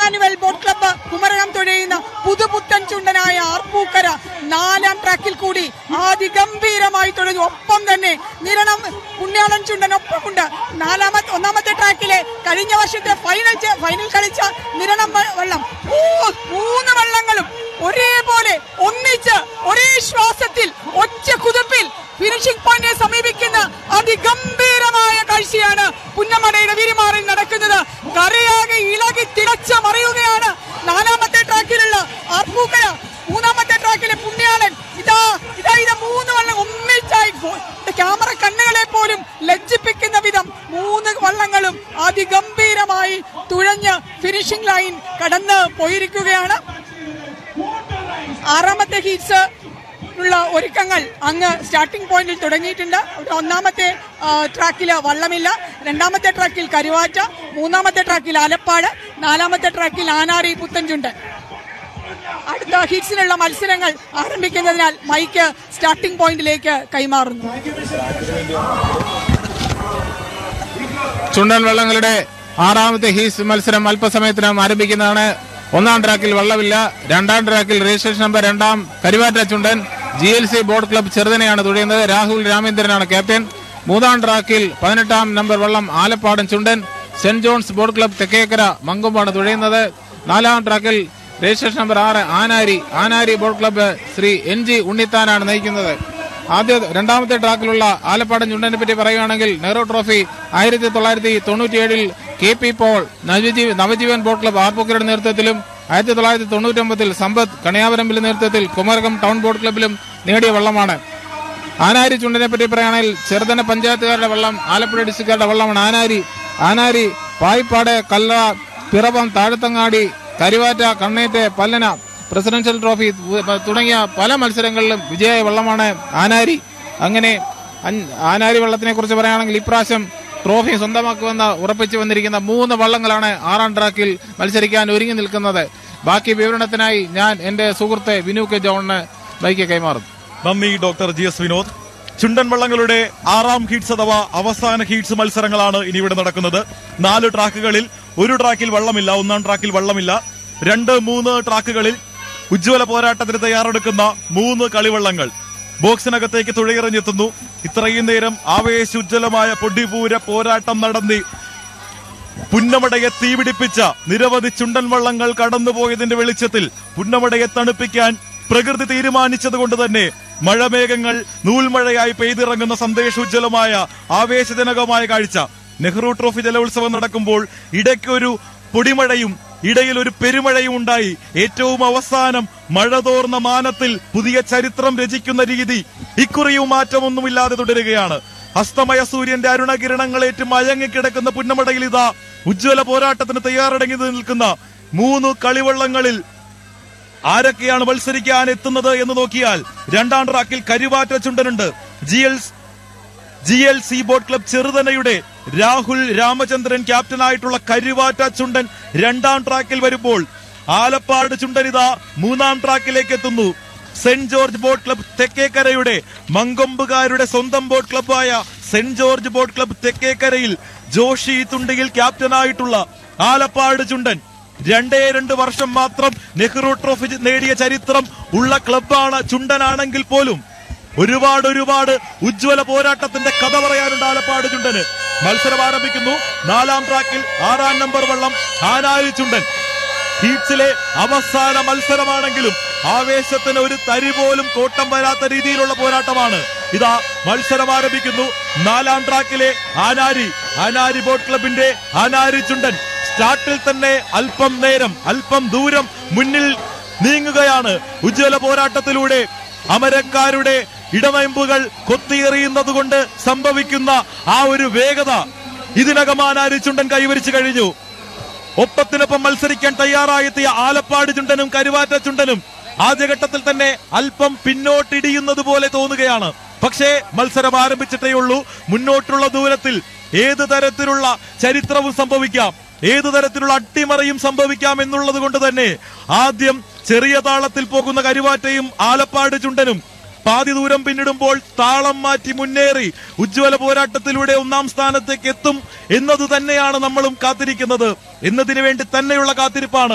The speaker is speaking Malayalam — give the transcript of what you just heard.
ഇമ്മാനുവൽ ബോട്ട് ക്ലബ്ബ് കുമരകം തുഴയുന്ന പുതുപുത്തൻ ചുണ്ടനായ ആർപ്പൂക്കര നാലാം ട്രാക്കിൽ കൂടി അതിഗംഭീരമായി തുഴഞ്ഞു ഒപ്പം തന്നെ നിരണം പുണ്യാളൻ ചുണ്ടൻ ഒപ്പമുണ്ട് നാലാമത്തെ ഒന്നാമത്തെ ട്രാക്കിലെ കഴിഞ്ഞ വർഷത്തെ ഫൈനൽ ചെ- ഫൈനൽ കളിച്ച നിരണം വ- വള്ളം മൂ- മൂന്ന് വള്ളങ്ങളും ഒരേപോലെ ഒന്നിച്ച് ഒരേ ശ്വാസത്തിൽ ഒറ്റ കുതിപ്പിൽ ഫിനിഷിംഗ് പോയിന്റിനെ സമീപിക്കുന്ന അതിഗംഭീരമായ കാഴ്ചയാണ് പുന്നമടയുടെ വിരിമാറിൽ നടക്കുന്നത് കരയാകെ ഇളകി തിളച്ച മറിയുകയാണ് നാലാമത്തെ ട്രാക്കിലുള്ള ആർപ്പൂക്കര മൂന്നാമത്തെ ട്രാക്കിലെ പുണ്യാളൻ ഇതാ ഇതാ ഇത് മൂന്ന് വള്ളം ഒന്നിച്ചായി ഗോ- ക്യാമറ കണ്ണുകളെ പോലും ലജ്ജിപ്പിക്കുന്ന വിധം മൂന്ന് വള്ളങ്ങളും അതിഗംഭീരമായി തുഴഞ്ഞ് ഫിനിഷിംഗ് ലൈൻ കടന്ന് പോയിരിക്കുകയാണ് ആറാമത്തെ ഹീറ്റ്സ് ഉള്ള ഒരുക്കങ്ങൾ അങ്ങ് സ്റ്റാർട്ടിംഗ് പോയിന്റിൽ തുടങ്ങിയിട്ടുണ്ട് ഇവിടെ ഒന്നാമത്തെ ആ, ട്രാക്കിൽ വള്ളമില്ല രണ്ടാമത്തെ ട്രാക്കിൽ കരുവാറ്റ മൂന്നാമത്തെ ട്രാക്കിൽ ആലപ്പാട് നാലാമത്തെ ട്രാക്കിൽ ആനാറി പുത്തൻചുണ്ടൻ അടുത്ത ഹീറ്റ്സിനുള്ള മത്സരങ്ങൾ ആരംഭിക്കുന്നതിനാൽ മൈക്ക് സ്റ്റാർട്ടിംഗ് പോയിന്റിലേക്ക് കൈമാറുന്നു ചുണ്ടൻ വള്ളങ്ങളുടെ ആറാമത്തെ ഹീസ് മത്സരം അല്പസമയത്തിനകം ആരംഭിക്കുന്നതാണ് ഒന്നാം ട്രാക്കിൽ വള്ളമില്ല രണ്ടാം ട്രാക്കിൽ രജിസ്ട്രേഷൻ നമ്പർ രണ്ടാം Karuvatta Chundan G L C boat club ചെറുതനെയാണ് തുഴയുന്നത് രാഹുൽ രാമേന്ദ്രനാണ് ക്യാപ്റ്റൻ മൂന്നാം ട്രാക്കിൽ പതിനെട്ടാം നമ്പർ വള്ളം Alappadan Chundan saint John's boat club Thekkekara മങ്കൊമ്പാണ് തുഴയുന്നത് നാലാം ട്രാക്കിൽ രജിസ്ട്രേഷൻ നമ്പർ ആറ് Anari Anari boat club Sree N G ഉണ്ണിത്താനാണ് നയിക്കുന്നത് ആദ്യ രണ്ടാമത്തെ ട്രാക്കിലുള്ള ആലപ്പാടൻ ചുണ്ടനെ പറ്റി പറയുകയാണെങ്കിൽ നെഹ്റു ട്രോഫി ആയിരത്തി തൊള്ളായിരത്തി തൊണ്ണൂറ്റിയേഴിൽ കെ പി പോൾ നവജീവ നവജീവൻ ബോട്ട് ക്ലബ് ആർപ്പൂക്കരുടെ നേതൃത്വത്തിലും ആയിരത്തി തൊള്ളായിരത്തി തൊണ്ണൂറ്റൊമ്പതിൽ സമ്പത്ത് കണിയാപരമ്പിലെ നേതൃത്വത്തിൽ കുമരകം ടൗൺ ബോട്ട് ക്ലബിലും നേടിയ വള്ളമാണ് ആനാരി ചുണ്ടനെ പറ്റി പറയുകയാണെങ്കിൽ ചെറുതന പഞ്ചായത്തുകാരുടെ വള്ളം ആലപ്പുഴ ഡിസ്ട്രിക്റ്റുകാരുടെ വള്ളമാണ് ആനാരി ആനാരി പായിപ്പാട് കല്ല പിറവം താഴത്തങ്ങാടി കരുവാറ്റ കണ്ണേറ്റ് പല്ലന പ്രസിഡൻഷ്യൽ ട്രോഫി തുടങ്ങിയ പല മത്സരങ്ങളിലും വിജയ വള്ളമാണ് ആനാരി അങ്ങനെ അൻ- ആനാരി വള്ളത്തിനെ കുറിച്ച് പറയുകയാണെങ്കിൽ ഇപ്രാവശ്യം ട്രോഫി സ്വന്തമാക്കുമെന്ന് ഉറപ്പിച്ചു വന്നിരിക്കുന്ന മൂന്ന് വള്ളങ്ങളാണ് ആറാം ട്രാക്കിൽ മത്സരിക്കാൻ ഒരുങ്ങി നിൽക്കുന്നത് ബാക്കി വിവരണത്തിനായി ഞാൻ എന്റെ സുഹൃത്ത് വിനു കെ ജോണിന് ബൈക്ക് കൈമാറുന്നു നന്ദി ഡോക്ടർ ജി എസ് വിനോദ് ചുണ്ടൻ വള്ളങ്ങളുടെ ആറാം ഹീറ്റ്സ് അഥവാ അവസാന ഹീറ്റ്സ് മത്സരങ്ങളാണ് ഇനി ഇവിടെ നടക്കുന്നത് നാല് ട്രാക്കുകളിൽ ഒരു ട്രാക്കിൽ വള്ളമില്ല ഒന്നാം ട്രാക്കിൽ വള്ളമില്ല രണ്ട് മൂന്ന് ട്രാക്കുകളിൽ ഉജ്ജ്വല പോരാട്ടത്തിന് തയ്യാറെടുക്കുന്ന മൂന്ന് കളിവള്ളങ്ങൾ ബോക്സിനകത്തേക്ക് തുഴയിറഞ്ഞെത്തുന്നു ഇത്രയും നേരം ആവേശോജ്വലമായ പൊടിപൂര പോരാട്ടം നടന്നി പുന്നമടയെ തീപിടിപ്പിച്ച നിരവധി ചുണ്ടൻ വള്ളങ്ങൾ കടന്നുപോയതിന്റെ വെളിച്ചത്തിൽ പുന്നമടയെ തണുപ്പിക്കാൻ പ്രകൃതി തീരുമാനിച്ചതുകൊണ്ട് തന്നെ മഴമേഘങ്ങൾ നൂൽമഴയായി പെയ്തിറങ്ങുന്ന സന്ദേശോജ്വലമായ ആവേശജനകമായ കാഴ്ച നെഹ്റു ട്രോഫി ജലോത്സവം നടക്കുമ്പോൾ ഇടയ്ക്കൊരു പൊടിമഴയും ഇടയിൽ ഒരു പെരുമഴയും ഉണ്ടായി ഏറ്റവും അവസാനം മഴ തോർന്ന മാനത്തിൽ പുതിയ ചരിത്രം രചിക്കുന്ന രീതി ഇക്കുറിയും മാറ്റമൊന്നുമില്ലാതെ തുടരുകയാണ് അസ്തമയ സൂര്യന്റെ അരുണകിരണങ്ങളേറ്റ് മയങ്ങിക്കിടക്കുന്ന പുന്നമടയിൽ ഇതാ ഉജ്ജ്വല പോരാട്ടത്തിന് തയ്യാറടങ്ങി നിൽക്കുന്ന മൂന്ന് കളിവള്ളങ്ങളിൽ ആരൊക്കെയാണ് മത്സരിക്കാൻ എത്തുന്നത് എന്ന് നോക്കിയാൽ രണ്ടാം ട്രാക്കിൽ കരുവാറ്റ ചുണ്ടനുണ്ട് G L G L C boat club ചെറുതനയുടെ രാഹുൽ രാമചന്ദ്രൻ ക്യാപ്റ്റനായിട്ടുള്ള കരുവാറ്റ ചുണ്ടൻ രണ്ടാം ട്രാക്കിൽ വരുമ്പോൾ ആലപ്പാട് ചുണ്ടനിത മൂന്നാം ട്രാക്കിലേക്ക് എത്തുന്നു സെന്റ് ജോർജ് ബോട്ട് ക്ലബ് തെക്കേക്കരയുടെ മങ്കൊമ്പുകാരുടെ സ്വന്തം ബോട്ട് ക്ലബ്ബായ സെന്റ് ജോർജ് ബോട്ട് ക്ലബ് തെക്കേക്കരയിൽ ജോഷി തുണ്ടിയിൽ ക്യാപ്റ്റനായിട്ടുള്ള ആലപ്പാട് ചുണ്ടൻ രണ്ടേ രണ്ട് വർഷം മാത്രം നെഹ്റു ട്രോഫി നേടിയ ചരിത്രം ഉള്ള ക്ലബ്ബാണ് ചുണ്ടനാണെങ്കിൽ പോലും ഒരുപാട് ഒരുപാട് ഉജ്ജ്വല പോരാട്ടത്തിന്റെ കഥ പറയാനുണ്ട് ആലപ്പാട് ചുണ്ടന് മത്സരം ആരംഭിക്കുന്നു നാലാം ട്രാക്കിൽ ആറാം നമ്പർ വള്ളം ആനാരി ചുണ്ടൻ ഹീറ്റ്സിലെ അവസാന മത്സരമാണെങ്കിലും ആവേശത്തിന് ഒരു തരി പോലും കോട്ടം വരാത്ത രീതിയിലുള്ള പോരാട്ടമാണ് ഇതാ മത്സരം ആരംഭിക്കുന്നു നാലാം ട്രാക്കിലെ ആനാരി ആനാരി ബോട്ട് ക്ലബിന്റെ ആനാരി ചുണ്ടൻ സ്റ്റാർട്ടിൽ തന്നെ അല്പം നേരം അല്പം ദൂരം മുന്നിൽ നീങ്ങുകയാണ് ഉജ്ജ്വല പോരാട്ടത്തിലൂടെ അമരക്കാരുടെ ഇടവയമ്പുകൾ കൊത്തിയെറിയുന്നത് കൊണ്ട് സംഭവിക്കുന്ന ആ ഒരു വേഗത ഇതിനകം ആനാരി ചുണ്ടൻ കൈവരിച്ചു കഴിഞ്ഞു ഒപ്പത്തിനൊപ്പം മത്സരിക്കാൻ തയ്യാറായെത്തിയ ആലപ്പാട് ചുണ്ടനും കരുവാറ്റ ചുണ്ടനും ആദ്യഘട്ടത്തിൽ തന്നെ അല്പം പിന്നോട്ടിടിയുന്നത് പോലെ തോന്നുകയാണ് പക്ഷേ മത്സരം ആരംഭിച്ചിട്ടേ ഉള്ളൂ മുന്നോട്ടുള്ള ദൂരത്തിൽ ഏത് തരത്തിലുള്ള ചരിത്രവും സംഭവിക്കാം ഏതു തരത്തിലുള്ള അട്ടിമറിയും സംഭവിക്കാം എന്നുള്ളത് കൊണ്ട് തന്നെ ആദ്യം ചെറിയ താളത്തിൽ പോകുന്ന കരുവാറ്റയും ആലപ്പാട് ചുണ്ടനും പാതി ദൂരം പിന്നിടുമ്പോൾ താളം മാറ്റി മുന്നേറി ഉജ്ജ്വല പോരാട്ടത്തിലൂടെ ഒന്നാം സ്ഥാനത്തേക്ക് എത്തും എന്നത് തന്നെയാണ് നമ്മളും കാത്തിരിക്കുന്നത് എന്നതിനു വേണ്ടി തന്നെയുള്ള കാത്തിരിപ്പാണ്